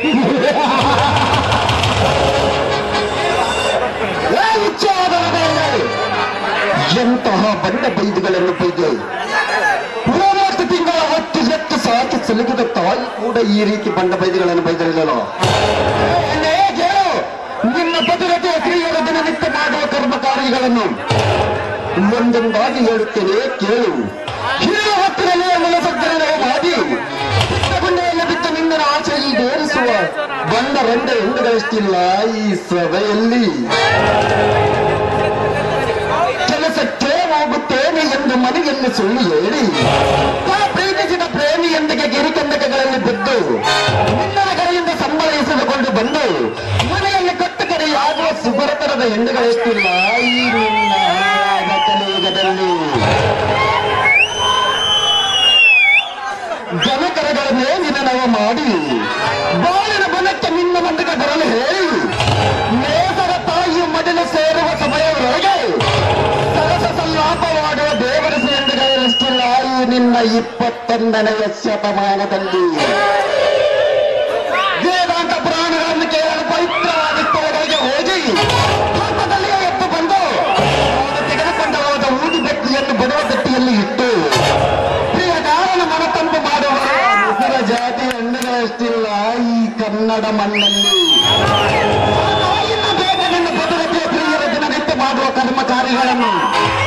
ಏ ಹುಚ್ಚಾದ ಮಗನೇ! ಎಂತಹ ಬಂಡ ಬೈದುಗಳನ್ನು ಬೈದೆ ಮೂವತ್ತು ತಿಂಗಳ ಹೊತ್ತು ಎತ್ತು ಸಾಕಿ ಸಲಗಿದ ತಾಯಿ ಕೂಡ ಈ ರೀತಿ ಬಂಡ ಬೈದುಗಳನ್ನು ಬೈದಿರಲಿಲ್ಲ ಏನೇ ಕೇಳು ನಿನ್ನ ಭದ್ರತೆಯ ಸ್ತ್ರೀಯರ ದಿನನಿತ್ಯ ಮಾಡುವ ಕರ್ಮ ಕಾರ್ಯಗಳನ್ನು ಒಂದೊಂದಾಗಿ ಹೇಳುತ್ತೇನೆ ಕೇಳು ಹಿರಿಯ ಹೊತ್ತಿನಲ್ಲಿ ಮನಸಜ್ಜನವು ಮಾಡಿ ಗುಂಡೆಯಲ್ಲಿ ಬಿದ್ದು ನಿನ್ನ ಆಸೆ ಈಡೇರಿಸುವ ಬಂಡ ರಂಡ ಹೆಣ್ಣುಗಳಷ್ಟಿಲ್ಲ ಈ ಸಭೆಯಲ್ಲಿ ಕೆಲಸಕ್ಕೆ ಹೋಗುತ್ತೇನೆ ಎಂದು ಮನೆಯಲ್ಲಿ ಸುಳ್ಳು ಹೇಳಿ ತಾ ಪ್ರೀತಿಸಿದ ಪ್ರೇಮಿಯೊಂದಿಗೆ ಗಿರಿಕಂದಕಗಳಲ್ಲಿ ಬಿದ್ದು ನಿನ್ನ ಕಡೆಯಿಂದ ಸಂಬಳಿಸಿದುಕೊಂಡು ಬಂದು ಮನೆಯಲ್ಲಿ ಕಟ್ಟು ಕಡೆಯಾಗುವ ಸುಬರತರದ ಹೆಣ್ಣುಗಳೆಷ್ಟಿಲ್ಲ ಈ ನಿನ್ನ ಹಾಳಾದ ಕಲಿಯುಗದಲ್ಲಿ ಜನಕರಗಳನ್ನೇ ನಿನನವ ಮಾಡಿ ಬಾಳಿನ ಬಲಕ್ಕೆ ನಿನ್ನ ಮಂದಿಗೆ ಬರಲು ಹೇಳಿ ನೇಸರ ತಾಯಿಯು ಮಡಿಲು ಸೇರುವ ಸಮಯವರೆಗೆ ಸರಸ ಸಲ್ಲಾಪವಾಡುವ ದೇವರ ಸೇಂದ್ರಗಳಿಷ್ಟಿಲ್ಲ ಈ ನಿನ್ನ ಇಪ್ಪತ್ತೊಂದನೆಯ ಶತಮಾನದಲ್ಲಿ ವೇದಾಂತ ಪುರಾಣಗಳನ್ನು ಕೇಳಲು ಪವಿತ್ರವಾದ ಸ್ಥಳಗಳಿಗೆ ಹೋಗಿ ಪಕ್ಕದಲ್ಲಿಯೇ ಎತ್ತು ಬಂದು ಅವನು ತೆಗೆದುಕೊಂಡು ಹೋದ ಊದಿ ಬೆಟ್ಟಿಯನ್ನು ಬಡವ ಬೆಟ್ಟಿಯಲ್ಲಿ ಇಟ್ಟು ಪ್ರಿಯ ಕಾರಣ ಮನತಂಪು ಮಾಡುವ ಇತರ ಜಾತಿ ಹೆಣ್ಣುಗಳಷ್ಟಿಲ್ಲ ಈ ಕನ್ನಡ ಮಣ್ಣಲ್ಲಿ ಇನ್ನು ಬೇಗ ನನ್ನ ಭದ್ರತೆಯ ಪ್ರಿಯರ ದಿನನಿತ್ಯ ಮಾಡುವ ಕರ್ಮ ಕಾರ್ಯಗಳನ್ನು